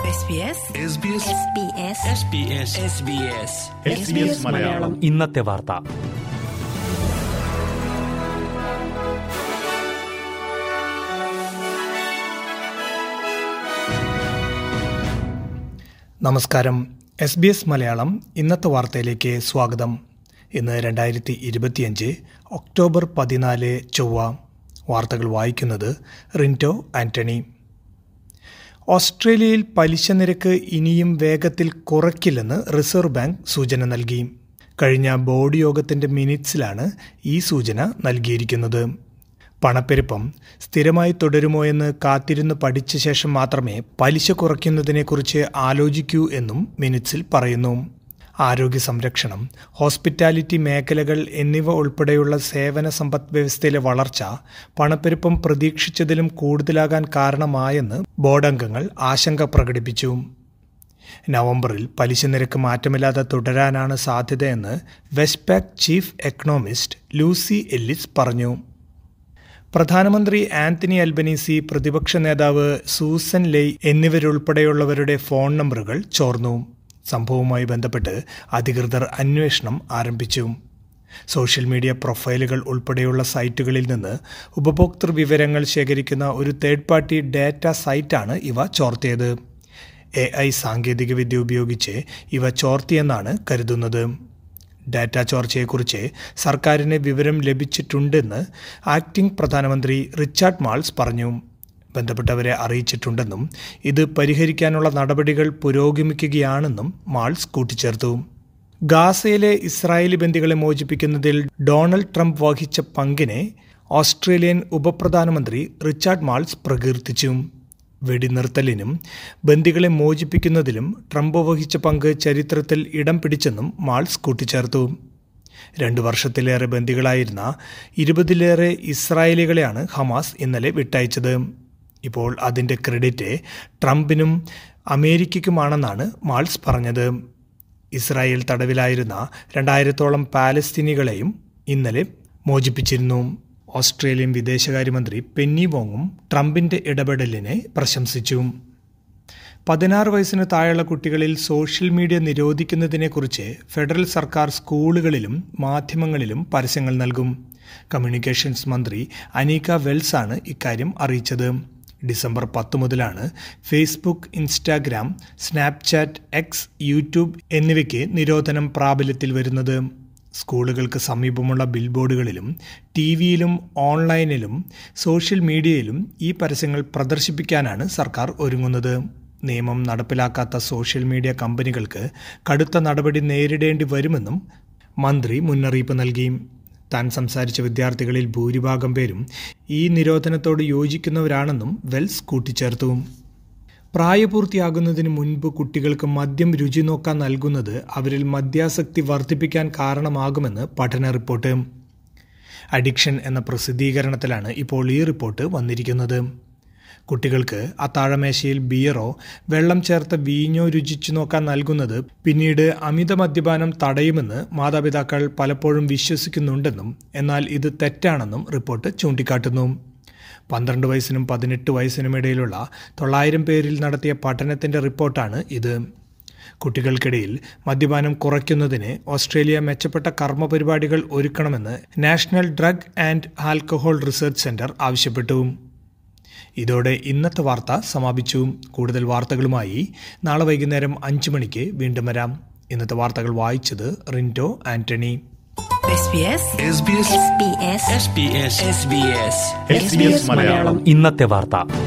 മലയാളം ഇന്നത്തെ വാർത്ത നമസ്കാരം എസ് ബി എസ് മലയാളം ഇന്നത്തെ വാർത്തയിലേക്ക് സ്വാഗതം ഇന്ന് രണ്ടായിരത്തി ഇരുപത്തിയഞ്ച് ഒക്ടോബർ പതിനാല് ചൊവ്വ വാർത്തകൾ വായിക്കുന്നത് റിൻറ്റോ ആന്റണി ഓസ്ട്രേലിയയിൽ പലിശ നിരക്ക് ഇനിയും വേഗത്തിൽ കുറയ്ക്കില്ലെന്ന് റിസർവ് ബാങ്ക് സൂചന നൽകി കഴിഞ്ഞ ബോർഡ് യോഗത്തിന്റെ മിനിറ്റ്സിലാണ് ഈ സൂചന നൽകിയിരിക്കുന്നത് പണപ്പെരുപ്പം സ്ഥിരമായി തുടരുമോ എന്ന് കാത്തിരുന്ന് പഠിച്ച ശേഷം മാത്രമേ പലിശ കുറയ്ക്കുന്നതിനെക്കുറിച്ച് ആലോചിക്കൂ എന്നും മിനിറ്റ്സിൽ പറയുന്നു ആരോഗ്യ സംരക്ഷണം ഹോസ്പിറ്റാലിറ്റി മേഖലകൾ എന്നിവ ഉൾപ്പെടെയുള്ള സേവന സമ്പദ് വ്യവസ്ഥയിലെ വളർച്ച പണപ്പെരുപ്പം പ്രതീക്ഷിച്ചതിലും കൂടുതലാകാൻ കാരണമായെന്ന് ബോർഡ് അംഗങ്ങൾ ആശങ്ക പ്രകടിപ്പിച്ചു നവംബറിൽ പലിശ നിരക്ക് മാറ്റമില്ലാതെ തുടരാനാണ് സാധ്യതയെന്ന് Westpac chief economist Lucy Ellis പറഞ്ഞു പ്രധാനമന്ത്രി ആന്റണി അൽബനീസി പ്രതിപക്ഷ നേതാവ് സൂസൻ ലെയ് എന്നിവരുൾപ്പെടെയുള്ളവരുടെ ഫോൺ നമ്പറുകൾ ചോർന്നു സംഭവവുമായി ബന്ധപ്പെട്ട് അധികൃതർ അന്വേഷണം ആരംഭിച്ചു സോഷ്യൽ മീഡിയ പ്രൊഫൈലുകൾ ഉൾപ്പെടെയുള്ള സൈറ്റുകളിൽ നിന്ന് ഉപഭോക്തൃ വിവരങ്ങൾ ശേഖരിക്കുന്ന ഒരു തേർഡ് പാർട്ടി ഡാറ്റ സൈറ്റാണ് ഇവ ചോർത്തിയത് എ ഐ സാങ്കേതികവിദ്യ ഉപയോഗിച്ച് ഇവ ചോർത്തിയെന്നാണ് കരുതുന്നത് ഡാറ്റ ചോർച്ചയെക്കുറിച്ച് സർക്കാരിന് വിവരം ലഭിച്ചിട്ടുണ്ടെന്ന് ആക്ടിംഗ് പ്രധാനമന്ത്രി റിച്ചാർഡ് മാൾസ് പറഞ്ഞു ബന്ധപ്പെട്ടവരെ അറിയിച്ചിട്ടുണ്ടെന്നും ഇത് പരിഹരിക്കാനുള്ള നടപടികൾ പുരോഗമിക്കുകയാണെന്നും മാൾസ് കൂട്ടിച്ചേർത്തു ഗാസയിലെ ഇസ്രായേലി ബന്ദികളെ മോചിപ്പിക്കുന്നതിൽ ഡൊണാൾഡ് ട്രംപ് വഹിച്ച പങ്കിനെ ഓസ്ട്രേലിയൻ ഉപപ്രധാനമന്ത്രി റിച്ചാർഡ് മാൾസ് പ്രകീർത്തിച്ചു വെടിനിർത്തലിനും ബന്ദികളെ മോചിപ്പിക്കുന്നതിലും ട്രംപ് വഹിച്ച പങ്ക് ചരിത്രത്തിൽ ഇടം പിടിച്ചെന്നും മാൾസ് കൂട്ടിച്ചേർത്തു രണ്ടു വർഷത്തിലേറെ ബന്ദികളായിരുന്ന ഇരുപതിലേറെ ഇസ്രായേലികളെയാണ് ഹമാസ് ഇന്നലെ വിട്ടയച്ചത് ഇപ്പോൾ അതിൻ്റെ ക്രെഡിറ്റ് ട്രംപിനും അമേരിക്കയ്ക്കുമാണെന്നാണ് മാൾസ് പറഞ്ഞത് ഇസ്രായേൽ തടവിലായിരുന്ന രണ്ടായിരത്തോളം പാലസ്തീനികളെയും ഇന്നലെ മോചിപ്പിച്ചിരുന്നു ഓസ്ട്രേലിയൻ വിദേശകാര്യമന്ത്രി പെന്നി വോങ്ങും ട്രംപിന്റെ ഇടപെടലിനെ പ്രശംസിച്ചു പതിനാറ് വയസ്സിന് താഴെയുള്ള കുട്ടികളിൽ സോഷ്യൽ മീഡിയ നിരോധിക്കുന്നതിനെക്കുറിച്ച് ഫെഡറൽ സർക്കാർ സ്കൂളുകളിലും മാധ്യമങ്ങളിലും പരസ്യങ്ങൾ നൽകും കമ്മ്യൂണിക്കേഷൻസ് മന്ത്രി അനീക വെൽസാണ് ഇക്കാര്യം അറിയിച്ചത് ഡിസംബർ പത്ത് മുതലാണ് Facebook Instagram Snapchat X YouTube എന്നിവയ്ക്ക് നിരോധനം പ്രാബല്യത്തിൽ വരുന്നത് സ്കൂളുകൾക്ക് സമീപമുള്ള ബിൽബോർഡുകളിലും ടി വിയിലും ഓൺലൈനിലും സോഷ്യൽ മീഡിയയിലും ഈ പരസ്യങ്ങൾ പ്രദർശിപ്പിക്കാനാണ് സർക്കാർ ഒരുങ്ങുന്നത് നിയമം നടപ്പിലാക്കാത്ത സോഷ്യൽ മീഡിയ കമ്പനികൾക്ക് കടുത്ത നടപടി നേരിടേണ്ടി വരുമെന്നും മന്ത്രി മുന്നറിയിപ്പ് നൽകി താൻ സംസാരിച്ച വിദ്യാർത്ഥികളിൽ ഭൂരിഭാഗം പേരും ഈ നിരോധനത്തോട് യോജിക്കുന്നവരാണെന്നും വെൽസ് കൂട്ടിച്ചേർത്തു പ്രായപൂർത്തിയാകുന്നതിന് മുൻപ് കുട്ടികൾക്ക് മദ്യം രുചി നോക്കാൻ നൽകുന്നത് അവരിൽ മദ്യാസക്തി വർദ്ധിപ്പിക്കാൻ കാരണമാകുമെന്ന് പഠന റിപ്പോർട്ട് അഡിക്ഷൻ എന്ന പ്രസിദ്ധീകരണത്തിലാണ് ഇപ്പോൾ ഈ റിപ്പോർട്ട് വന്നിരിക്കുന്നത് കുട്ടികൾക്ക് അത്താഴമേശയിൽ ബിയറോ വെള്ളം ചേർത്ത വീഞ്ഞോ രുചിച്ചു നോക്കാൻ നൽകുന്നത് പിന്നീട് അമിത മദ്യപാനം തടയുമെന്ന് മാതാപിതാക്കൾ പലപ്പോഴും വിശ്വസിക്കുന്നുണ്ടെന്നും എന്നാൽ ഇത് തെറ്റാണെന്നും റിപ്പോർട്ട് ചൂണ്ടിക്കാട്ടുന്നു പന്ത്രണ്ട് വയസ്സിനും പതിനെട്ട് വയസ്സിനും ഇടയിലുള്ള തൊള്ളായിരം പേരിൽ നടത്തിയ പഠനത്തിന്റെ റിപ്പോർട്ടാണ് ഇത് കുട്ടികൾക്കിടയിൽ മദ്യപാനം കുറയ്ക്കുന്നതിന് ഓസ്ട്രേലിയ മെച്ചപ്പെട്ട കർമ്മ പരിപാടികൾ ഒരുക്കണമെന്ന് national drug and alcohol research centre ആവശ്യപ്പെട്ടു ഇതോടെ ഇന്നത്തെ വാർത്ത സമാപിച്ചു കൂടുതൽ വാർത്തകളുമായി നാളെ വൈകുന്നേരം അഞ്ചു മണിക്ക് വീണ്ടും വരാം ഇന്നത്തെ വാർത്തകൾ വായിച്ചത് റിൻറ്റോ ആന്റണി മലയാളം ഇന്നത്തെ വാർത്ത